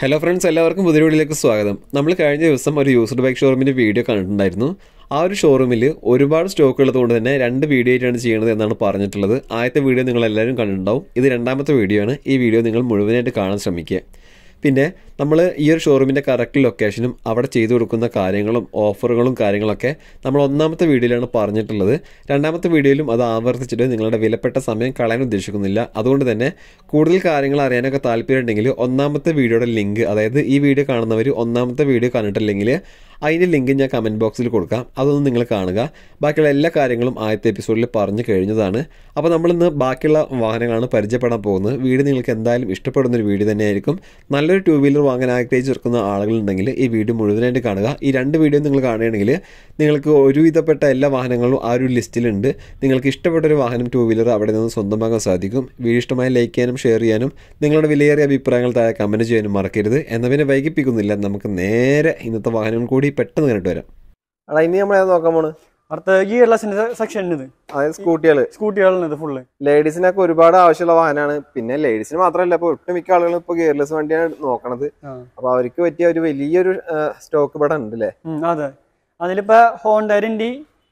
Hello friends എല്ലാവർക്കും പുതിയ വീഡിയോയിലേക്ക് സ്വാഗതം നമ്മൾ കഴിഞ്ഞ ദിവസം ഒരു യൂസ്ഡ് ബൈക്ക് ഷോറൂമിൻ്റെ വീഡിയോ കണ്ടിട്ടുണ്ടായിരുന്നു ആ ഒരു ഷോറൂമിൽ ഒരുപാട് സ്റ്റോക്ക് ഉള്ളതുകൊണ്ട് തന്നെ രണ്ട് വീഡിയോ ആയിട്ടാണ് ചെയ്യുന്നത് എന്നാണ് പറഞ്ഞിട്ടുള്ളത് ആദ്യത്തെ വീഡിയോ നിങ്ങൾ എല്ലാവരും കണ്ടിട്ടുണ്ടാവും ഇത് രണ്ടാമത്തെ വീഡിയോ ആണ് ഈ വീഡിയോ നിങ്ങൾ മുഴുവനായിട്ട് കാണാൻ ശ്രമിക്കുക പിന്നെ നമ്മൾ ഈ ഒരു ഷോറൂമിൻ്റെ കറക്റ്റ് ലൊക്കേഷനും അവിടെ ചെയ്തു കൊടുക്കുന്ന കാര്യങ്ങളും ഓഫറുകളും കാര്യങ്ങളൊക്കെ നമ്മൾ ഒന്നാമത്തെ വീഡിയോയിലാണ് പറഞ്ഞിട്ടുള്ളത് രണ്ടാമത്തെ വീഡിയോയിലും അത് ആവർത്തിച്ചിട്ട് നിങ്ങളുടെ വിലപ്പെട്ട സമയം കളയാൻ ഉദ്ദേശിക്കുന്നില്ല അതുകൊണ്ട് തന്നെ കൂടുതൽ കാര്യങ്ങൾ അറിയാനൊക്കെ താല്പര്യമുണ്ടെങ്കിൽ ഒന്നാമത്തെ വീഡിയോയുടെ ലിങ്ക് അതായത് ഈ വീഡിയോ കാണുന്നവർ ഒന്നാമത്തെ വീഡിയോ കണ്ടിട്ടില്ലെങ്കിൽ അതിൻ്റെ ലിങ്ക് ഞാൻ കമൻറ്റ് ബോക്സിൽ കൊടുക്കാം അതൊന്ന് നിങ്ങൾ കാണുക ബാക്കിയുള്ള എല്ലാ കാര്യങ്ങളും ആദ്യത്തെ എപ്പിസോഡിൽ പറഞ്ഞു കഴിഞ്ഞതാണ് അപ്പോൾ നമ്മളിന്ന് ബാക്കിയുള്ള വാഹനങ്ങളാണ് പരിചയപ്പെടാൻ പോകുന്നത് വീഡിയോ നിങ്ങൾക്ക് എന്തായാലും ഇഷ്ടപ്പെടുന്ന ഒരു വീഡിയോ തന്നെയായിരിക്കും നല്ലൊരു ടൂ വീലർ വാങ്ങാൻ ആഗ്രഹിച്ച് ചേർക്കുന്ന ആളുകളുണ്ടെങ്കിൽ ഈ വീഡിയോ മുഴുവനായിട്ട് കാണുക ഈ രണ്ട് വീഡിയോ നിങ്ങൾ കാണുകയാണെങ്കിൽ നിങ്ങൾക്ക് ഒരുവിധപ്പെട്ട എല്ലാ വാഹനങ്ങളും ആ ഒരു ലിസ്റ്റിലുണ്ട് നിങ്ങൾക്ക് ഇഷ്ടപ്പെട്ട ഒരു വാഹനം ടൂ വീലർ അവിടെ നിന്ന് സ്വന്തമാക്കാൻ സാധിക്കും വീഡിയോ ഇഷ്ടമായി ലൈക്ക് ചെയ്യാനും ഷെയർ ചെയ്യാനും നിങ്ങളുടെ വിലയേറിയ അഭിപ്രായങ്ങൾ താഴെ കമൻറ്റ് ചെയ്യാനും മറക്കരുത് എന്നാൽ പിന്നെ വൈകിപ്പിക്കുന്നില്ല നമുക്ക് നേരെ ഇന്നത്തെ വാഹനം കൂടി പെട്ടെന്ന് കണ്ടിട്ട് വരാം എടാ ഇനി നമ്മൾ ഏത് നോക്കാൻ പോണ് അടുത്ത ഗിയർലെസിന്റെ സെക്ഷൻ ഇത് അതായത് സ്കൂട്ടികള് സ്കൂട്ടികളാണ് ഇത് ഫുള്ള് ലേഡീസിനൊക്കെ ഒരുപാട് ആവശ്യമുള്ള വാഹനമാണ് പിന്നെ ലേഡീസിന് മാത്രമല്ല ഇപ്പൊ ഒട്ടുമിക്ക ആളുകളും ഇപ്പൊ ഗിയർലെസ് വണ്ടിയാണ് നോക്കണത് അപ്പൊ അവർക്ക് പറ്റിയ ഒരു വലിയൊരു സ്റ്റോക്ക് ഇവിടെ ഉണ്ട് അല്ലേ അതെ അതിലിപ്പോ ഹോണ്ടറിൻ്റെ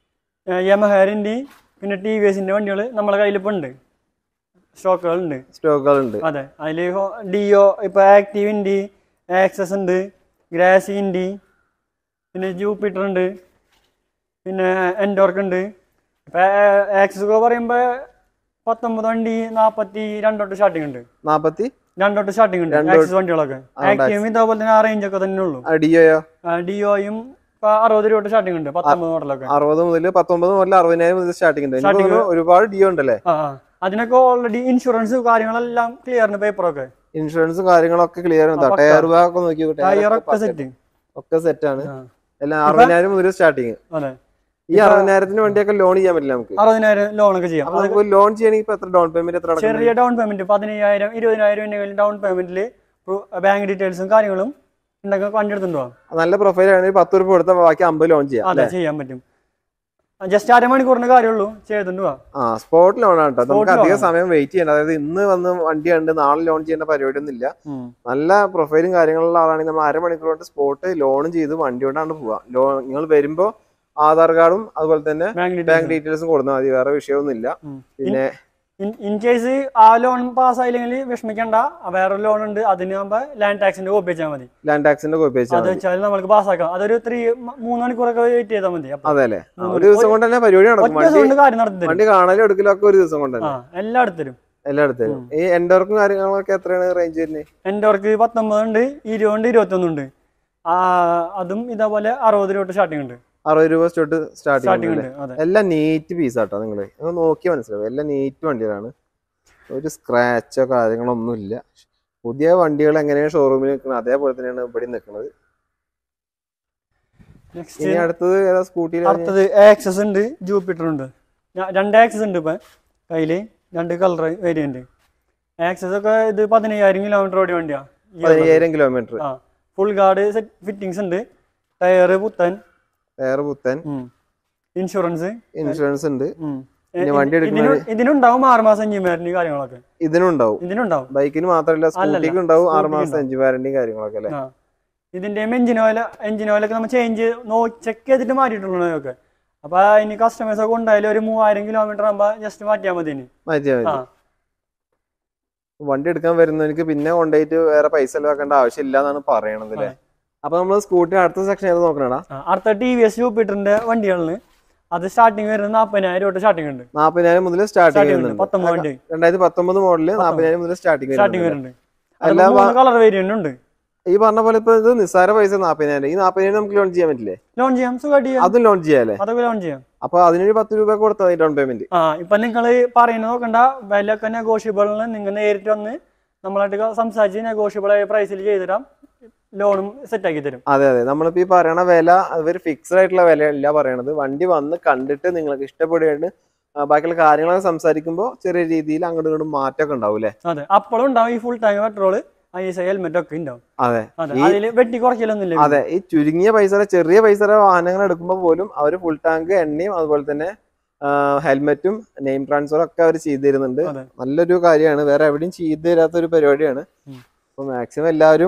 യമഹറിൻ്റെ പിന്നെ ടി വി എസിന്റെ വണ്ടികൾ നമ്മളെ കയ്യിലിപ്പോ ഉണ്ട് സ്റ്റോക്കുകളുണ്ട് സ്റ്റോക്കുകൾ ഉണ്ട് അതെ അതിൽ ഡിയോ ഇപ്പൊ ആക്റ്റീവ് ആക്സസ് ഉണ്ട് ഗ്രാസി ഉണ്ട് പിന്നെ ജൂപ്പിറ്റർ ഉണ്ട് പിന്നെ എൻഡോർക്ക് ഉണ്ട് ഇപ്പൊ ആക്സസ് ഒക്കെ പറയുമ്പോ പത്തൊമ്പത് വണ്ടി നാപ്പത്തി രണ്ടോട്ട് സ്റ്റാർട്ടിംഗ് ഉണ്ട് നാപ്പത്തി രണ്ടോട്ട് സ്റ്റാർട്ടിംഗ് ഉണ്ട് രണ്ടോട്ട്. ആക്സസ് വണ്ടികളൊക്കെ ആക്റ്റീവും ഇതേപോലെ തന്നെ ആ റേഞ്ച് ഒക്കെ തന്നെ ഉള്ളൂ അടിയോയോ ഡിയോയും ഇപ്പൊ അറുപത് രൂപ സ്റ്റാർട്ടിംഗ് ഉണ്ട് പത്തൊമ്പത് മോഡലൊക്കെ അറുപത് മുതൽ പത്തൊമ്പത് മുതൽ അറുപതിനായിരം മുതൽ സ്റ്റാർട്ടിംഗ് ഉണ്ട് എനിക്ക് Starting. തോന്നുന്നു ഒരുപാട് ഡിയോ ഉണ്ടല്ലേ ആ ആ. അതിനൊക്കെ ഓൾറെഡി ഇൻഷുറൻസ് കാര്യങ്ങളെല്ലാം ക്ലിയറിന് പേപ്പറൊക്കെ ഇൻഷുറൻസും കാര്യങ്ങളൊക്കെ ക്ലിയർ ആ, പക്കാ. ടയർ ഭാഗമൊക്കെ നോക്കി ടയറൊക്കെ സെറ്റ് ഒക്കെ സെറ്റ് ആണ് എല്ലാം അറുപതിനായിരം മുതൽ സ്റ്റാർട്ടിങ് അതെ ഈ അറുപതിനായിരത്തിന് വണ്ടിയൊക്കെ ലോൺ ചെയ്യാൻ പറ്റില്ല നമുക്ക് അറുപതിനായിരം ലോണൊക്കെ ചെയ്യാം അപ്പൊ നമുക്ക് ലോൺ ചെയ്യണമെങ്കിൽ ഇപ്പൊ എത്ര ഡൗൺ പേയ്മെന്റ് എത്ര അടക്കണം ചെറിയ ഡൗൺ പേയ്മെന്റ് പതിനയ്യായിരം ഇരുപതിനായിരം ഉണ്ടെങ്കിൽ ഡൗൺ പേയ്മെന്റിൽ ബാങ്ക് ഡീറ്റെയിൽസും കാര്യങ്ങളും ഉണ്ടെങ്കിൽ വണ്ടി എടുത്തുണ്ടോ നല്ല പ്രൊഫൈൽ ആണെങ്കിൽ പത്ത് രൂപ കൊടുത്താൽ ബാക്കി അമ്പത് ലോൺ ചെയ്യാം അതെ ചെയ്യാൻ പറ്റും ജസ്റ്റ് അരമണിക്കൂറിന്റെ കാര്യമുള്ളൂ ചെയ്തിട്ടുണ്ട് വാ ആ സ്പോട്ട് ലോൺ ആണ് കേട്ടോ നമുക്ക് Spot loan അധികം ആണ്. സമയം വെയിറ്റ് ചെയ്യണ്ട അതായത് ഇന്ന് വന്ന് വണ്ടി കണ്ട് നാളെ ലോൺ ചെയ്യേണ്ട പരിപാടിയൊന്നും ഇല്ല നല്ല പ്രൊഫൈലും കാര്യങ്ങളുള്ള ആളാണെങ്കിൽ നമ്മൾ അരമണിക്കൂർ കൊണ്ട് സ്പോട്ട് ലോണും ചെയ്ത് വണ്ടി കൊണ്ടാണ് പോവാ ലോൺ നിങ്ങൾ വരുമ്പോ ആധാർ കാർഡും അതുപോലെ തന്നെ ബാങ്ക് ബാങ്ക് ഡീറ്റെയിൽസ് ഡീറ്റെയിൽസും കൊടുത്താൽ മതി വേറെ വിഷയമൊന്നും ഇല്ല പിന്നെ ഇൻ കേസ് ആ ലോൺ പാസ്സായില്ലെങ്കിൽ വിഷമിക്കണ്ട വേറെ ലോൺ ഉണ്ട് അതിന് ആകുമ്പോ ലാൻഡ് ടാക്സിന്റെ കോപ്പി വെച്ചാൽ മതി ലാൻഡ് ടാക്സിന്റെ കോപ്പി വെച്ചാൽ അത് മതി വെച്ചാൽ നമ്മൾക്ക് പാസ്സാക്കാം അതൊരു ത്രീ മൂന്ന് മണിക്കൂറൊക്കെ വെയിറ്റ് ചെയ്താൽ മതി അപ്പൊ അതെ അല്ലേ ആ, മൂന്ന് ഒരു ദിവസം കൊണ്ട് തന്നെ പരിപാടി നടക്കും ഒറ്റ വണ്ടി ദിവസം കൊണ്ട് കാര്യം നടത്തി തരും വണ്ടി കാണലും എടുക്കലും ഒക്കെ ഒരു ദിവസം കൊണ്ട് ആ തന്നെ എല്ലായിടത്തിലും എല്ലായിടത്തും ഈ എൻഡോർക്കും കാര്യങ്ങളൊക്കെ എത്രയാണ് റേഞ്ച് വരുന്നത് എൻ്റെ വർക്ക് പത്തൊമ്പത് ഉണ്ട് ഇരുപതുണ്ട് ഇരുപത്തൊന്നുണ്ട് ആ അതും ഇതേപോലെ അറുപത് രൂപ സ്റ്റാർട്ടിംഗ് ഉണ്ട് അറുപത് രൂപ തൊട്ട് സ്റ്റാർട്ടിംഗ് സ്റ്റാർട്ടിംഗ് ഉണ്ട് അതെ എല്ലാം നീറ്റ് പീസ് ആട്ടോ നിങ്ങൾ ഒന്ന് നോക്കി മനസ്സിലാവും എല്ലാം നീറ്റ് വണ്ടികളാണ് ഒരു സ്ക്രാച്ചോ കാര്യങ്ങളോ ഒന്നുമില്ല പുതിയ വണ്ടികൾ എങ്ങനെയാണ് ഷോറൂമിൽ നിൽക്കുന്നത് അതേപോലെ തന്നെയാണ് ഇവിടെ നിൽക്കുന്നത് നെക്സ്റ്റ് ഇനി അടുത്തത് ഏതാ സ്കൂട്ടിയിൽ അടുത്തത് ആക്സസ് ഉണ്ട് ജൂപ്പിറ്റർ ഉണ്ട് ഞാ- രണ്ട് ആക്സസ് ഉണ്ട് ഇപ്പൊ കയ്യില് രണ്ട് കളർ വേരിയന്റ് ആക്സസ് ഒക്കെ ഇത് പതിനയ്യായിരം കിലോമീറ്റർ ഓടിയ വണ്ടിയാ ഈ ഉള്ളത്. പതിനയ്യായിരം കിലോമീറ്റർ ആ ഫുൾ ഗാർഡ് സെറ്റ് ഫിറ്റിങ്സ് ഉണ്ട് ടയർ പുത്തൻ ടയർ പുത്തൻ ഇൻഷുറൻസ് ഇൻഷുറൻസ് ഉണ്ട് ഇനി വണ്ടി എടുക്കുന്ന ഇതിന് ഇതിനുണ്ടാവും ആറ് മാസം അഞ്ച് വാറന്റി കാര്യങ്ങളൊക്കെ ഇതിനും ഉണ്ടാവും ഇതിനുണ്ടാവും ബൈക്കിന് മാത്രമല്ല സ്കൂട്ടിക്ക് ഉണ്ടാവും ആറ് മാസം അഞ്ച് വാറന്റിയും കാര്യങ്ങളൊക്കെ അല്ലേ ആ ഇതിന്റെ എഞ്ചിൻ ഓയിൽ എഞ്ചിൻ ഓയിലൊക്കെ നമ്മൾ ചേഞ്ച് നോ ചെക്ക് ചെയ്തിട്ട് മാറ്റിയിട്ടുള്ളതൊക്കെ അപ്പൊ ഇനി കസ്റ്റമേഴ്സ് ഒക്കെ ഉണ്ടായാലും ഒരു മൂവായിരം കിലോമീറ്റർ ആകുമ്പോ ജസ്റ്റ് മാറ്റിയാൽ മതി ഇനി മാറ്റിയാൽ ആ മതി വണ്ടി എടുക്കാൻ വരുന്നവർക്ക് പിന്നെ കൊണ്ടുപോയിട്ട് വേറെ പൈസ ചെലവാക്കേണ്ട ആവശ്യമില്ല എന്നാണ് പറയണത് അല്ലേ അപ്പൊ നമ്മൾ സ്കൂട്ടി അടുത്ത സെക്ഷൻ ഏത് നോക്കണടാ ആ, അടുത്ത ടി വി എസ് ജൂപ്പിറ്ററിന്റെ വണ്ടികളിന് അത് സ്റ്റാർട്ടിങ് വരുന്നത് നാപ്പതിനായിരം തൊട്ട് സ്റ്റാർട്ടിംഗ് ഉണ്ട് നാപ്പതിനായിരം മുതൽ സ്റ്റാർട്ടിംഗ് സ്റ്റാർട്ടിംഗ് ഉണ്ട് വരുന്നുണ്ട് പത്തൊമ്പത് വണ്ടി രണ്ടായിരത്തി പത്തൊമ്പത് മോഡല് നാപ്പതിനായിരം മുതൽ സ്റ്റാർട്ടിംഗ് സ്റ്റാർട്ടിംഗ് വരുന്നുണ്ട് വരുന്നുണ്ട് എല്ലാ മൂന്ന് കളർ വേരിയന്റ് ഉണ്ട് ഈ പറഞ്ഞ പോലെ ഇപ്പൊ ഇത് നിസ്സാര പൈസ നാപ്പതിനായിരം ഈ നാപ്പതിനായിരം നമുക്ക് ലോൺ ചെയ്യാൻ പറ്റില്ലേ ലോൺ ചെയ്യാം സുഖമായിട്ട് ചെയ്യാം അതും ലോൺ ചെയ്യാല്ലേ അതൊക്കെ ലോൺ ചെയ്യാം അപ്പൊ അതിനൊരു പത്ത് രൂപ കൊടുത്താൽ മതി ഡൗൺ പേയ്മെന്റ് ആ ഇപ്പൊ നിങ്ങൾ പറയുന്നത് നോക്കണ്ട വിലയൊക്കെ നെഗോഷ്യബിളിന് നിങ്ങൾ നേരിട്ട് വന്ന് നമ്മളായിട്ട് സംസാരിച്ച് നെഗോഷ്യബിൾ ആയ പ്രൈസിൽ ചെയ്തുതരാം ലോണും സെറ്റ് ആക്കി തരും അതെ അതെ നമ്മളിപ്പോ ഈ പറയണ വില ഒരു ഫിക്സ്ഡ് ആയിട്ടുള്ള വിലയല്ല പറയണത് വണ്ടി വന്ന് കണ്ടിട്ട് നിങ്ങൾക്ക് ഇഷ്ടപ്പെടുകയാണ് ആ, ബാക്കിയുള്ള കാര്യങ്ങളൊക്കെ സംസാരിക്കുമ്പോൾ ചെറിയ രീതിയിൽ അങ്ങോട്ടും ഇങ്ങോട്ടും മാറ്റമൊക്കെ ഉണ്ടാവും അല്ലേ അതെ അപ്പോഴും ഉണ്ടാവും ഈ full tank petrol I S I helmet ഒക്കെ ഉണ്ടാവും അതെ അതെ ഈ- അതിൽ വെട്ടി കുറയ്ക്കലൊന്നുമില്ല അതെ ഈ ചുരുങ്ങിയ പൈസ ചെറിയ പൈസ വാഹനങ്ങൾ എടുക്കുമ്പോൾ പോലും അവർ ഫുൾ ടാങ്ക് എണ്ണയും അതുപോലെ തന്നെ ഹെൽമെറ്റും നെയിം ട്രാൻസ്ഫറും ഒക്കെ അവർ ചെയ്തു തരുന്നുണ്ട് അതെ. നല്ലൊരു കാര്യമാണ് വേറെ എവിടെയും ചെയ്തു തരാത്ത ഒരു പരിപാടിയാണ് ഉം. അപ്പൊ മാക്സിമം എല്ലാവരും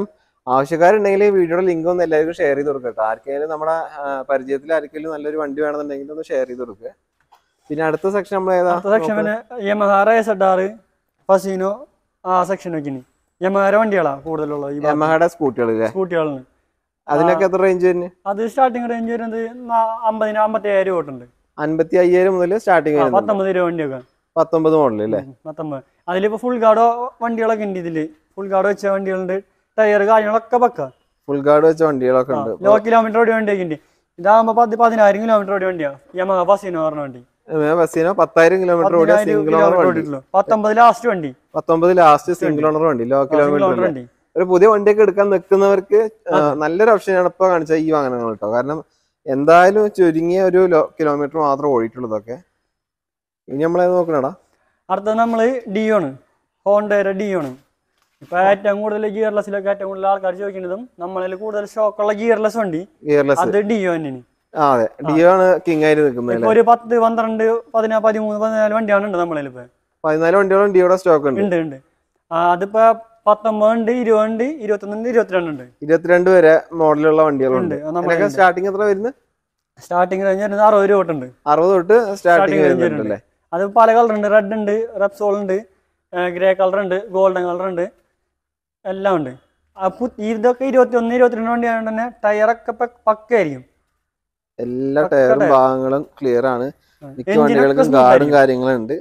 ആവശ്യക്കാരുണ്ടെങ്കിൽ ഈ വീഡിയോയുടെ ലിങ്ക് ഒന്ന് എല്ലാവർക്കും ഷെയർ ചെയ്ത് കൊടുക്കുക കേട്ടോ ആർക്കെങ്കിലും നമ്മുടെ ആ, പരിചയത്തിൽ ആർക്കെങ്കിലും നല്ലൊരു വണ്ടി വേണമെന്നുണ്ടെങ്കിൽ ഒന്ന് ഷെയർ ചെയ്ത് കൊടുക്കുക പിന്നെ അടുത്ത സെക്ഷൻ നമ്മൾ ഏതാ അടുത്ത സെക്ഷൻ പിന്നെ യമഹാര എസ് എഡ് ആറ് ഫസീനോ ആ സെക്ഷനൊക്കെ ഇനി യമഹാര വണ്ടികളാ കൂടുതലുള്ള ഈ യമഹയുടെ സ്കൂട്ടികൾ ഇല്ലേ സ്കൂട്ടികളാണ് അതിനൊക്കെ എത്ര റേഞ്ച് വരുന്നത് അത് സ്റ്റാർട്ടിങ് റേഞ്ച് വരുന്നത് നാ- അമ്പതിന് അമ്പത്തി അയ്യായിരം രൂപ തൊട്ടുണ്ട് അൻപത്തി അയ്യായിരം മുതൽ സ്റ്റാർട്ടിങ് വരുന്നുണ്ട് പത്തൊമ്പത് രൂപ വണ്ടിയൊക്കെ പത്തൊമ്പത് മോഡൽ അല്ലേ ഉം, പത്തൊമ്പത് അതിലിപ്പോ ഫുൾ ഗാർഡോ വണ്ടികളൊക്കെ ഉണ്ട് ഇതില് ഫുൾ ഗാർഡ് വെച്ച വണ്ടികളുണ്ട് ടയർ കാര്യങ്ങളൊക്കെ പക്ക ഫുൾ ഗാർഡ് വെച്ച വണ്ടികളൊക്കെ ഉണ്ട് ലോ കിലോമീറ്റർ ഓടി വണ്ടിയൊക്കെ ഉണ്ട് ഇതാകുമ്പോ പത്ത് പതിനായിരം കിലോമീറ്റർ ഓടി വണ്ടിയാ യമഹ ഫസീനോ പറഞ്ഞ വണ്ടി ബസ്സിനോ പത്തായിരം കിലോമീറ്റർ ഓടിയ പതിനായിരം സിംഗിൾ ഓണർ കിലോമീറ്റർ വണ്ടി ഓടിയിട്ടുള്ളൂ പത്തൊമ്പത് ലാസ്റ്റ് വണ്ടി പത്തൊമ്പത് ലാസ്റ്റ് സിംഗിൾ ഓണർ വണ്ടി ലോ സിംഗിൾ കിലോമീറ്റർ ഓണർ വണ്ടി ഒരു പുതിയ വണ്ടിയൊക്കെ എടുക്കാൻ നിൽക്കുന്നവർക്ക് ആ, നല്ലൊരു ഓപ്ഷനാണ് ഇപ്പൊ കാണിച്ച ഈ വാഹനങ്ങൾ കേട്ടോ കാരണം എന്തായാലും ചുരുങ്ങിയ ഒരു കിലോമീറ്റർ മാത്രം ഓടിയിട്ടുള്ളതൊക്കെ ഇനി നമ്മളത് നോക്കണടാ അടുത്തത് നമ്മള് ഡിയോ ആണ് ഹോണ്ടയുടെ ഡിയോ ആണ് ഇപ്പൊ ഏറ്റവും കൂടുതൽ ഗിയർലെസ്സിലൊക്കെ ഏറ്റവും കൂടുതൽ ആൾക്കാർ ചോദിക്കുന്നതും നമ്മളിൽ കൂടുതൽ സ്റ്റോക്കുള്ള ഗിയർലെസ് വണ്ടി ഗിയർലെസ് അത് ഡിയോ തന്നെയാണ് ആ അതെ ഡിയോ ആണ് കിങ് ആയിട്ട് നിൽക്കുന്നത് ഇപ്പൊ ഒരു പത്ത് പന്ത്രണ്ട് പതിനാ പതിമൂന്ന് പതിനാല് വണ്ടിയാണ് ഉണ്ട് നമ്മളിൽ ഇപ്പൊ പതിനാല് വണ്ടിയോളം ഡിയോടെ സ്റ്റോക്ക് ഉണ്ട് ഉണ്ട് ഉണ്ട് ആ, അതിപ്പോ പത്തൊമ്പത് ഉണ്ട് ഇരുപത് ഉണ്ട് ഇരുപത്തൊന്നുണ്ട് ഇരുപത്തിരണ്ട് ഉണ്ട് ഇരുപത്തിരണ്ട് വരെ മോഡലുള്ള വണ്ടികളുണ്ട് ഉണ്ട് അത് നമ്മളെ അതിനൊക്കെ സ്റ്റാർട്ടിങ് എത്ര വരുന്നത് സ്റ്റാർട്ടിങ് റേഞ്ച് വരുന്നത് അറുപത് രൂപ തൊട്ടുണ്ട് അറുപത് തൊട്ട് സ്റ്റാർട്ടിങ് Starting range വരുന്നുണ്ട് അല്ലേ അത് പല കളർ ഉണ്ട് റെഡ് ഉണ്ട് റെപ്സോൾ ഉണ്ട് ഗ്രേ കളർ ഉണ്ട് ഗോൾഡൻ കളർ ഉണ്ട് എല്ലാം ഉണ്ട് ആ പു- ഇതൊക്കെ ഇരുപത്തി ഒന്ന് ഇരുപത്തിരണ്ട് വണ്ടി ആയതുകൊണ്ട് തന്നെ ടയറൊക്കെ പ- പക്കയായിരിക്കും എല്ലാ പക്ക ടയറും ടയർ. ഭാഗങ്ങളും ക്ലിയർ ആണ് മിക്ക Engine ഒക്കെ വണ്ടികൾക്കും smooth ഗാർഡും ആയിരിക്കും. കാര്യങ്ങളും ഉണ്ട്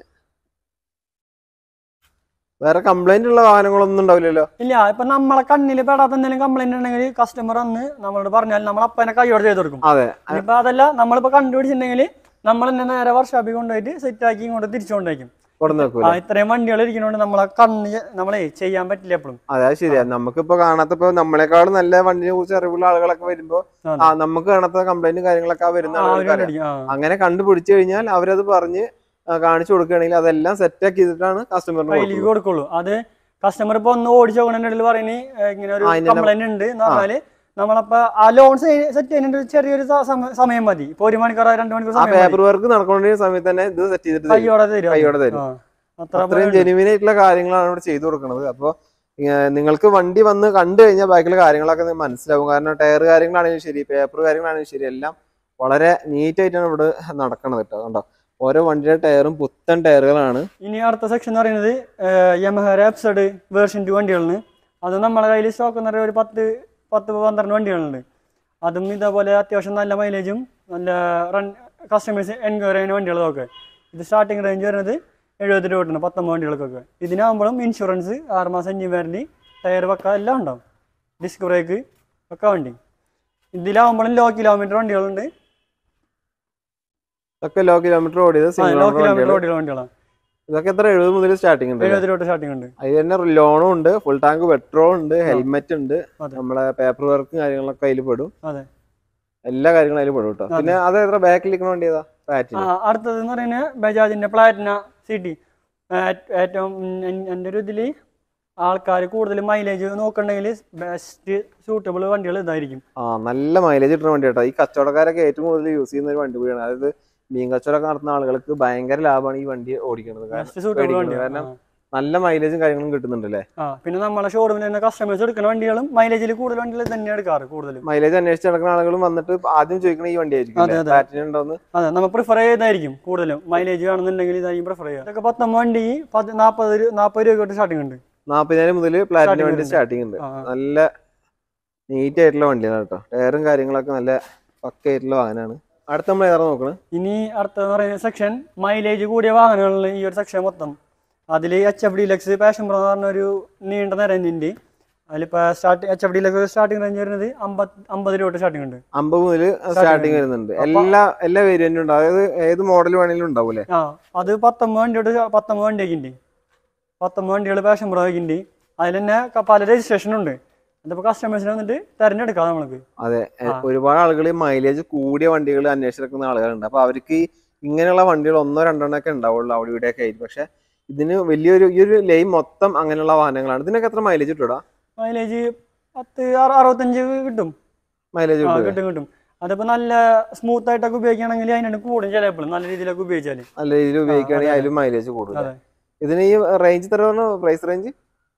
വേറെ കംപ്ലൈന്റ് ഉള്ള വാഹനങ്ങളൊന്നും ഉണ്ടാവില്ലല്ലോ ഇല്ല ഇപ്പൊ നമ്മളെ കണ്ണിൽ പെടാത്ത എന്തെങ്കിലും കംപ്ലൈന്റ് ഉണ്ടെങ്കിൽ കസ്റ്റമർ വന്ന് നമ്മളോട് പറഞ്ഞാൽ നമ്മൾ അപ്പനെ കൈയോടെ ചെയ്ത് കൊടുക്കും അതെ ഇനിയിപ്പോ അതല്ല നമ്മളിപ്പോ കണ്ടുപിടിച്ചിട്ടുണ്ടെങ്കിൽ നമ്മൾ തന്നെ നേരെ വർക്ക്ഷോപ്പിൽ കൊണ്ടുപോയിട്ട് സെറ്റ് ആക്കി ഇങ്ങോട്ട് തിരിച്ചു കൊണ്ടുവയ്ക്കും കൊടുന്ന് ആ വെക്കൂല ഇത്രയും വണ്ടികൾ ഇരിക്കുന്നതുകൊണ്ട് നമ്മളെ കണ്ണ് ചെ- നമ്മളെ ചെയ്യാൻ പറ്റില്ല എപ്പോഴും അതെ അത് ശരിയാ നമുക്കിപ്പോ കാണാത്തപ്പോ നമ്മളെക്കാളും നല്ല വണ്ടിനെ കുറിച്ച് അറിവുള്ള ആളുകളൊക്കെ വരുമ്പോ അതെ. ആ നമുക്ക് കാണാത്ത കംപ്ലൈന്റും കാര്യങ്ങളൊക്കെ ആ വരുന്ന ആ, ആളുകൾക്ക് അവര് അറിയാം. കണ്ടുപിടിക്കും. ആ. അങ്ങനെ കണ്ടുപിടിച്ചു കഴിഞ്ഞാൽ അവരത് പറഞ്ഞ് ആ, കാണിച്ചു കൊടുക്കുകയാണെങ്കിൽ അതെല്ലാം സെറ്റ് ആക്കി ചെയ്തിട്ടാണ് കസ്റ്റമറിന് കയ്യിലേക്ക് കൊടുക്കുള്ളൂ അത് കസ്റ്റമർ ഇപ്പൊ ഒന്ന് ഓടിച്ചു നോക്കണ പറയുന്നത് ഇങ്ങനെ ഒരു ആ, ഇന്ന കംപ്ലൈന്റ് ഉണ്ട് എന്ന് പറഞ്ഞാല് നമ്മളപ്പോ ആ ലോൺ സെറ്റ് ചെയ്യുന്നതിന്റെ ഒരു ചെറിയൊരു സ- സമ- സമയം മതി ഇപ്പൊ ഒരു മണിക്കൂർ രണ്ട് മണിക്കൂർ ആ സമയം മതി പേപ്പർ വർക്ക് നടക്കൊണ്ടിരിക്കുന്ന സമയത്ത് തന്നെ ഇത് സെറ്റ് ചെയ്തിട്ട് തരും. കയ്യോടെ തരും കയ്യോടെ തരും ആ. അത്ര അത്രയും ജെനുവിൻ ആയിട്ടുള്ള കാര്യങ്ങളാണ് ഇവിടെ ചെയ്തു കൊടുക്കുന്നത് അപ്പോൾ നിങ്ങൾക്ക് വണ്ടി വന്ന് കണ്ടു കഴിഞ്ഞാൽ ബാക്കിയുള്ള കാര്യങ്ങളൊക്കെ നിങ്ങൾക്ക് മനസ്സിലാവും കാരണം ടയർ കാര്യങ്ങളാണെങ്കിലും ശരി പേപ്പർ കാര്യങ്ങളാണെങ്കിലും ശരി എല്ലാം വളരെ നീറ്റ് ആയിട്ടാണ് ഇവിടെ നടക്കുന്നത് കേട്ടോ കണ്ടോ ഓരോ വണ്ടിയുടെ ടയറും പുത്തൻ ടയറുകളാണ് ഇനി അടുത്ത സെക്ഷൻ എന്ന് പറയുന്നത് യമഹ ആപ്സഡ് വേർഷൻ ടു വണ്ടികളാണ് അത് നമ്മളെ കയ്യിൽ സ്റ്റോക്ക് എന്ന് പറയുന്നത് ഒരു പത്ത് പത്ത് പന്ത്രണ്ട് വണ്ടികളുണ്ട് അതും ഇതേപോലെ അത്യാവശ്യം നല്ല മൈലേജും നല്ല റൺ കസ്റ്റമേഴ്സ് എൻക്വയറി ചെയ്യുന്ന വണ്ടികളൊക്കെ ഇത് സ്റ്റാർട്ടിംഗ് റേഞ്ച് വരുന്നത് എഴുപത് രൂപ തൊട്ടാണ് പത്തൊമ്പത് വണ്ടികൾക്കൊക്കെ ഇതിനാകുമ്പോഴും ഇൻഷുറൻസ് ആറ് മാസം എഞ്ചിൻ വാറണ്ടി ടയർ വെക്ക എല്ലാം ഉണ്ടാവും ഡിസ്ക് ബ്രേക്ക് ഒക്കെ വണ്ടി ഇതിലാകുമ്പോഴും ലോ കിലോമീറ്റർ വണ്ടികളുണ്ട് ഇതൊക്കെ ലോ കിലോമീറ്റർ ഓടിയത് ലോ സിംഗിൾ കിലോമീറ്റർ വണ്ടികൾ ഓടിയുള്ള വണ്ടികളാണ് ഇതൊക്കെ എത്ര എഴുപത് മുതൽ സ്റ്റാർട്ടിംഗ് ഉണ്ട് എഴുപത് രൂപ സ്റ്റാർട്ടിംഗ് ഉണ്ട് അതിൽ തന്നെ ലോണും ഉണ്ട് ഫുൾ ടാങ്ക് പെട്രോൾ ഉണ്ട് ഹെൽമെറ്റ് ഉണ്ട് അതെ. നമ്മളെ പേപ്പർ വർക്കും കാര്യങ്ങളൊക്കെ അതിൽ പെടും അതെ എല്ലാ കാര്യങ്ങളും അതിൽ പെടും കേട്ടോ പിന്നെ അത് എത്ര ബാക്കിൽ നിൽക്കുന്ന വണ്ടി ഏതാ ആ പാറ്റിന് അടുത്തത് എന്ന് പറയുന്നത് ബജാജിന്റെ പ്ലാറ്റിന സിറ്റി ഏറ്റവും എൻ- എൻ്റെ ഒരു ഇതിൽ ആൾക്കാർ കൂടുതൽ മൈലേജ് നോക്കണമെങ്കിൽ ബെസ്റ്റ് സൂട്ടബിൾ വണ്ടികൾ ഇതായിരിക്കും ആ നല്ല മൈലേജ് കിട്ടുന്ന വണ്ടി കേട്ടോ ഈ കച്ചവടക്കാരൊക്കെ ഏറ്റവും കൂടുതൽ യൂസ് ചെയ്യുന്ന ഒരു വണ്ടി കൂടിയാണ് അതായത് മീൻ കച്ചവടം നടത്തുന്ന ആളുകൾക്ക് ഭയങ്കര ലാഭമാണ് ഈ വണ്ടി ഓടിക്കുന്നത് കാരണം ബെസ്റ്റ് സൂട്ടബിൾ പേടിക്കണം. വണ്ടി കാരണം നല്ല മൈലേജും കാര്യങ്ങളും കിട്ടുന്നുണ്ട് അല്ലേ ആ പിന്നെ നമ്മളെ ഷോറൂമിൽ തന്നെ കസ്റ്റമേഴ്സ് എടുക്കുന്ന വണ്ടികളും മൈലേജിൽ കൂടുതൽ വണ്ടികൾ തന്നെ എടുക്കാറ് കൂടുതലും മൈലേജ് അന്വേഷിച്ച് നടക്കുന്ന ആളുകളും വന്നിട്ട് ആദ്യം ചോദിക്കണ ഈ വണ്ടി ആയിരിക്കും അതെ, അതെ. പാറ്റിന് ഉണ്ടോന്ന് അതെ നമ്മൾ പ്രിഫർ ചെയ്തായിരിക്കും കൂടുതലും മൈലേജ് വേണമെന്നുണ്ടെങ്കിൽ ഇതായിരിക്കും പ്രിഫർ ചെയ്യുക ഇതൊക്കെ പത്തൊമ്പത് വണ്ടി പത്ത് നാൽപ്പത് രൂപ നാൽപ്പത് രൂപ തൊട്ട് സ്റ്റാർട്ടിംഗ് ഉണ്ട് നാപ്പതിനായിരം മുതൽ പ്ലാറ്റിന് Starting വണ്ടി വരുന്നുണ്ട്. സ്റ്റാർട്ടിംഗ് ഉണ്ട് ആ, ആ. നല്ല നീറ്റ് ആയിട്ടുള്ള വണ്ടിയാണ് കേട്ടോ ടയറും കാര്യങ്ങളൊക്കെ നല്ല പക്ക ആയിട്ടുള്ള വാഹനമാണ് അടുത്ത നമ്മൾ ഏതാ നോക്കണത് ഇനി അടുത്തതെന്ന് പറയുന്ന സെക്ഷൻ മൈലേജ് കൂടിയ വാഹനങ്ങളിൽ ഈ ഒരു സെക്ഷൻ മൊത്തം അതിൽ H F deluxe passion pro എന്ന് പറഞ്ഞ ഒരു നീണ്ട നിര ഉണ്ട് അതിലിപ്പോൾ start H F deluxe starting range വരുന്നത് അമ്പത് അമ്പത് രൂപ തൊട്ട് സ്റ്റാർട്ടിംഗ് ഉണ്ട് അമ്പത് മുതൽ സ്റ്റാർട്ടിങ് വരുന്നുണ്ട് എല്ലാ എല്ലാ വേരിയന്റും ഉണ്ട് അതായത് ഏത് മോഡൽ വേണമെങ്കിലും ഉണ്ടാവൂലേ ആ അത് പത്തൊമ്പത് വണ്ടി തൊട്ട് പത്തൊമ്പത് വണ്ടിയൊക്കെ ഉണ്ട് പത്തൊമ്പത് വണ്ടികൾ പാഷൻ പ്രോ ഒക്കെ ഉണ്ട് അതിൽ തന്നെ ക- പല രജിസ്ട്രേഷൻ ഉണ്ട് അതിപ്പോൾ കസ്റ്റമേഴ്സിനെ വന്നിട്ട് തിരഞ്ഞെടുക്കാം നമ്മൾക്ക് അതെ എ- ആ. ഒരുപാട് ആളുകൾ മൈലേജ് കൂടിയ വണ്ടികൾ അന്വേഷിച്ചിരിക്കുന്ന ആളുകളുണ്ട് അപ്പൊ അവർക്ക് ഈ ഇങ്ങനെയുള്ള വണ്ടികൾ ഒന്നോ രണ്ടെണ്ണോ ഒക്കെ ഉണ്ടാവുള്ളൂ അവിടെ ഇവിടെയൊക്കെ ആയിട്ട് പക്ഷെ ഇതിന് വലിയൊരു ഈ ഒരു ലൈൻ മൊത്തം അങ്ങനെയുള്ള വാഹനങ്ങളാണ് ഇതിനൊക്കെ എത്ര മൈലേജ് കിട്ടൂടാ മൈലേജ് പത്ത് അറു- അറുപത്തഞ്ച് കിട്ടും മൈലേജ് ആ കിട്ടും കിട്ടും കിട്ടും അതിപ്പോൾ നല്ല സ്മൂത്ത് ആയിട്ടൊക്കെ ഉപയോഗിക്കുകയാണെങ്കിൽ അതിനാണ് കൂടും ചിലപ്പോൾ നല്ല രീതിയിലൊക്കെ ഉപയോഗിച്ചാൽ നല്ല രീതിയിൽ ഉപയോഗിക്കുകയാണെങ്കിൽ അതെ, അതിലും മൈലേജ് കൂടുതൽ അതെ ഇതിന് ഈ റേഞ്ച് എത്ര പറഞ്ഞു പ്രൈസ് റേഞ്ച്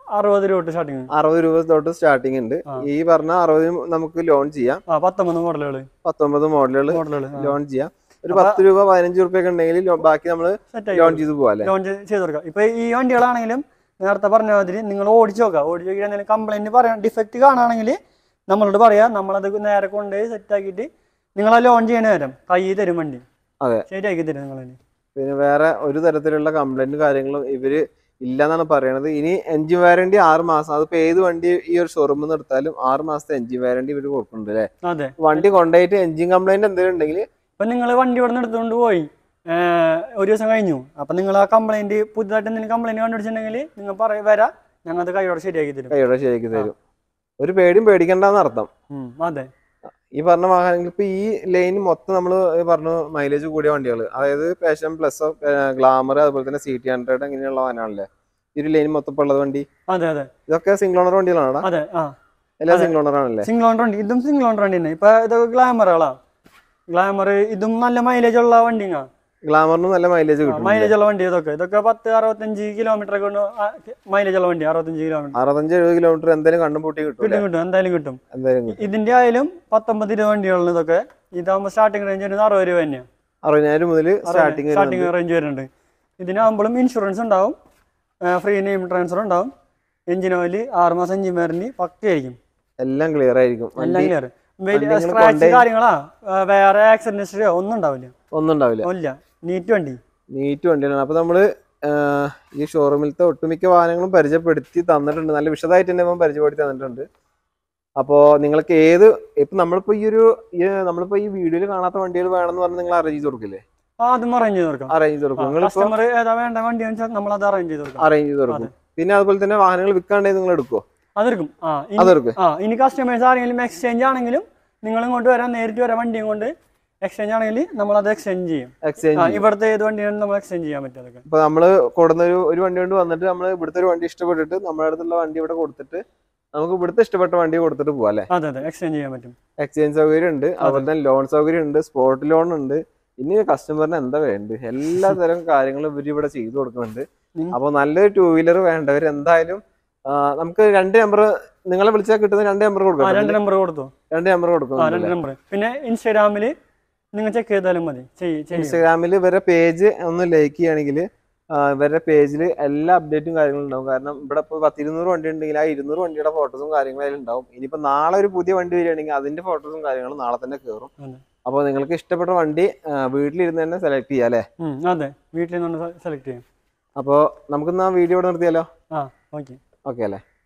അറുപത് രൂപ തൊട്ട് സ്റ്റാർട്ടിങ് അറുപത് രൂപ തൊട്ട് സ്റ്റാർട്ടിംഗ് ഉണ്ട് ആ. ഈ പറഞ്ഞ അറുപത് നമുക്ക് ലോൺ ചെയ്യാം ആ പത്തൊമ്പത് മോഡലുകൾ പത്തൊമ്പത് മോഡലുകൾ മോഡലുകൾ ലോൺ ചെയ്യാം ഒരു പത്ത് രൂപ പതിനഞ്ച് രൂപ ഒക്കെ ഉണ്ടെങ്കിൽ ലോ- ബാക്കി നമ്മൾ സെറ്റ് ലോൺ ആയി ചെയ്ത് പോവാം അല്ലേ ലോഞ്ച് ചെയ്ത് കൊടുക്കാം ഇപ്പൊ ഈ വണ്ടികളാണെങ്കിലും നേരത്തെ പറഞ്ഞ മാതിരി നിങ്ങൾ ഓടിച്ചു നോക്കുക ഓടിച്ചു നോക്കിയിട്ട് എന്തെങ്കിലും കംപ്ലൈന്റ് പറയാൻ ഡിഫക്റ്റ് കാണുകയാണെങ്കിൽ നമ്മളോട് പറയാം നമ്മളത് നേരെ കൊണ്ടുപോയി സെറ്റ് ആക്കിയിട്ട് നിങ്ങൾ ആ ലോൺ ചെയ്യണ നേരം കൈ തരും വണ്ടി അതെ. ശരിയാക്കി തരും നിങ്ങൾ പിന്നെ വേറെ ഒരു തരത്തിലുള്ള കംപ്ലൈന്റ് കാര്യങ്ങളും ഇവര് ഇല്ലെന്നാണ് പറയണത് ഇനി എഞ്ചിൻ വാറണ്ടി ആറ് മാസം അതിപ്പോ ഏത് വണ്ടി ഈ ഒരു ഷോറൂമിൽ നിന്ന് എടുത്താലും ആറ് മാസത്തെ എഞ്ചിൻ വാറണ്ടി ഇവര് കൊടുക്കുന്നുണ്ട് അല്ലേ അതെ വണ്ടി കൊണ്ടുപോയിട്ട് എഞ്ചിൻ കംപ്ലൈന്റ് എന്തെങ്കിലും ഉണ്ടെങ്കിൽ ഇപ്പൊ നിങ്ങൾ വണ്ടി ഇവിടെ നിന്ന് എടുത്തുകൊണ്ട് പോയി ഏർ ഒരു ദിവസം കഴിഞ്ഞു അപ്പൊ നിങ്ങൾ ആ കംപ്ലൈന്റ് പുതുതായിട്ട് എന്തെങ്കിലും കംപ്ലൈന്റ് കണ്ടുപിടിച്ചിട്ടുണ്ടെങ്കിൽ നിങ്ങൾ പറയ വരാം ഞങ്ങൾ അത് കൈയോടെ ശരിയാക്കി തരും കൈയോടെ ശരിയാക്കി തരും ഒരു പേടിയും പേടിക്കണ്ടെന്ന് അർത്ഥം ഉം, അതെ ഈ പറഞ്ഞ വാഹനങ്ങൾ ഇപ്പൊ ഈ ലൈൻ മൊത്തം നമ്മൾ പറഞ്ഞു മൈലേജ് കൂടിയ വണ്ടികൾ അതായത് പാഷൻ പ്ലസ് ഗ്ലാമർ അതുപോലെ തന്നെ സി ടി ഹൺഡ്രഡ് ഇങ്ങനെയുള്ള വാഹനങ്ങളല്ലേ ഈ ഒരു ലൈൻ മൊത്തം ഇപ്പൊ ഉള്ളത് വണ്ടി അതെ അതെ ഇതൊക്കെ സിംഗിൾ ഓണർ വണ്ടികളാണ് അതെ ആ എല്ലാം അതെ. സിംഗിൾ ഓണർ ആണല്ലേ സിംഗിൾ ഓണർ വണ്ടി ഇതും സിംഗിൾ ഓണർ വണ്ടി തന്നെ ഇപ്പൊ ഇതൊക്കെ ഗ്ലാമറുകളാ ഗ്ലാമർ ഇതും നല്ല മൈലേജ് ഉള്ള വണ്ടിങ്ങാ ഗ്ലാമറിന് നല്ല മൈലേജ് കിട്ടും മൈലേജ് ഉള്ള വണ്ടി ഇതൊക്കെ ഇതൊക്കെ പത്ത് അറുപത്തഞ്ച് കിലോമീറ്റർ ഒക്കെ മൈലേജ് ഉള്ള വണ്ടി അറുപത്തഞ്ച് കിലോമീറ്റർ അറുപത്തഞ്ച് എഴുപത് കിലോമീറ്റർ എന്തായാലും കണ്ണും പൂട്ടി കിട്ടും കിട്ടും കിട്ടും എന്തായാലും കിട്ടും എന്തായാലും കിട്ടും ഇതിന്റെ ആയാലും പത്തൊമ്പത് ഇരുപത് വണ്ടികളിൽ ഇതൊക്കെ ഇതാകുമ്പോൾ സ്റ്റാർട്ടിംഗ് റേഞ്ച് വരുന്നത് അറുപത് രൂപ തന്നെയാണ് അറുപതിനായിരം മുതൽ സ്റ്റാർട്ടിങ് സ്റ്റാർട്ടിംഗ് റേഞ്ച് വരുന്നുണ്ട് ഇതിനാകുമ്പോഴും ഇൻഷുറൻസ് ഉണ്ടാവും ഫ്രീ നെയിം ട്രാൻസ്ഫർ ഉണ്ടാവും എഞ്ചിൻ ഓയിൽ ആറ് മാസം എഞ്ചിൻ വാറന്റി പക്കയായിരിക്കും എല്ലാം ക്ലിയർ ആയിരിക്കും എല്ലാം വണ്ടി ക്ലിയർ വണ്ടി നിങ്ങള് സ്ക്രാച്ച് കൊണ്ടുപോയി- കാര്യങ്ങളാ ആ, വേറെ ആക്സിഡന്റ് ഹിസ്റ്ററിയോ ഒന്നും ഉണ്ടാവില്ല ഒന്നും ഉണ്ടാവില്ല ഇല്ല നീറ്റ് വണ്ടി നീറ്റ് വണ്ടിയാണ് അപ്പൊ നമ്മള് ആ, ഈ ഷോറൂമിലത്തെ ഒട്ടുമിക്ക വാഹനങ്ങളും പരിചയപ്പെടുത്തി തന്നിട്ടുണ്ട് നല്ല വിശദമായിട്ട് തന്നെ ഇവൻ പരിചയപ്പെടുത്തി തന്നിട്ടുണ്ട് അപ്പോ നിങ്ങൾക്ക് ഏത് ഇപ്പൊ നമ്മളിപ്പോ ഈ ഒരു ഈ നമ്മളിപ്പോ ഈ വീഡിയോയിൽ കാണാത്ത വണ്ടികൾ വേണമെന്ന് പറഞ്ഞ് നിങ്ങൾ അറേഞ്ച് ചെയ്ത് കൊടുക്കില്ലേ ആ അതും അറേഞ്ച് ചെയ്ത് കൊടുക്കാം അറേഞ്ച് ചെയ്ത് കൊടുക്കും നിങ്ങളിപ്പോ കസ്റ്റമർ ഏതാ വേണ്ട വണ്ടി വെച്ചാൽ നമ്മൾ അത് അറേഞ്ച് ചെയ്ത് കൊടുക്കാം അറേഞ്ച് ചെയ്ത് കൊടുക്കും പിന്നെ അതുപോലെ തന്നെ വാഹനങ്ങൾ വിൽക്കാണ്ടെങ്കിൽ നിങ്ങൾ എടുക്കുമോ അതെടുക്കും ആ ഇനി- അതെടുക്കും ആ ഇനി കസ്റ്റമേഴ്സ് ആരെങ്കിലും എക്സ്ചേഞ്ച് ആണെങ്കിലും നിങ്ങൾ ഇങ്ങോട്ട് വരാൻ നേരിട്ട് വരാൻ വണ്ടിയും കൊണ്ട് എക്സ്ചേഞ്ച് ആണെങ്കിൽ നമ്മൾ അത് എക്സ്ചേഞ്ച് ചെയ്യും എക്സ്ചേഞ്ച് ആ, ഇവിടുത്തെ ഏത് വണ്ടിയാണ് നമ്മൾ എക്സ്ചേഞ്ച് ചെയ്യാൻ പറ്റും അതൊക്കെ ഇപ്പൊ നമ്മള് കൊടുന്ന ഒരു ഒരു വണ്ടി കൊണ്ട് വന്നിട്ട് നമ്മൾ ഇവിടുത്തെ ഒരു വണ്ടി ഇഷ്ടപ്പെട്ടിട്ട് നമ്മുടെ അടുത്തുള്ള വണ്ടി ഇവിടെ കൊടുത്തിട്ട് നമുക്ക് ഇവിടുത്തെ ഇഷ്ടപ്പെട്ട വണ്ടി കൊടുത്തിട്ട് പോവാം അല്ലെ അതെ അതെ എക്സ്ചേഞ്ച് ചെയ്യാൻ പറ്റും എക്സ്ചേഞ്ച് സൗകര്യം ഉണ്ട് അതുപോലെ തന്നെ ലോൺ സൗകര്യം ഉണ്ട് സ്പോട്ട് ലോൺ ഉണ്ട് ഇനി കസ്റ്റമറിന് എന്താ വേണ്ടത് എല്ലാ തരം കാര്യങ്ങളും ഇവർ ഇവിടെ ചെയ്തു കൊടുക്കുന്നുണ്ട് ഉം. അപ്പൊ നല്ലൊരു ടൂ വീലർ വേണ്ടവർ എന്തായാലും ആ, നമുക്ക് രണ്ട് നമ്പർ നിങ്ങളെ വിളിച്ചാൽ കിട്ടുന്ന രണ്ട് നമ്പർ ആ കൊടുക്കാം രണ്ട് നമ്പർ കൊടുത്തു രണ്ട് നമ്പർ ആ കൊടുക്കും രണ്ട് നമ്പർ പിന്നെ ഇൻസ്റ്റാഗ്രാമിൽ നിങ്ങൾ ചെക്ക് ചെയ്താലും മതി ചെയ്യും ചെയ്യും ഇൻസ്റ്റാഗ്രാമിൽ ഇവരുടെ പേജ് ഒന്ന് ലൈക്ക് ചെയ്യുകയാണെങ്കിൽ ഇവരുടെ പേജിൽ എല്ലാ അപ്ഡേറ്റും കാര്യങ്ങളും ഉണ്ടാവും കാരണം ഇവിടെ ഇപ്പോൾ പത്ത് ഇരുന്നൂറ് വണ്ടി ഉണ്ടെങ്കിൽ ആ ഇരുന്നൂറ് വണ്ടിയുടെ ഫോട്ടോസും കാര്യങ്ങളും അതിൽ ഉണ്ടാവും ഇനിയിപ്പോൾ നാളെ ഒരു പുതിയ വണ്ടി വരികയാണെങ്കിൽ അതിന്റെ ഫോട്ടോസും കാര്യങ്ങളും നാളെ തന്നെ കയറും അതെ. അപ്പോൾ നിങ്ങൾക്ക് ഇഷ്ടപ്പെട്ട വണ്ടി ആ, വീട്ടിലിരുന്ന് തന്നെ സെലക്ട് ചെയ്യാം അല്ലേ ഉം, അതെ വീട്ടിൽ നിന്ന് സെലക്ട് ചെയ്യാം അപ്പോൾ നമുക്കിന്ന് ആ വീഡിയോ ഇവിടെ നിർത്തിയാലോ ആ ഓക്കെ ഓക്കെ അല്ലേ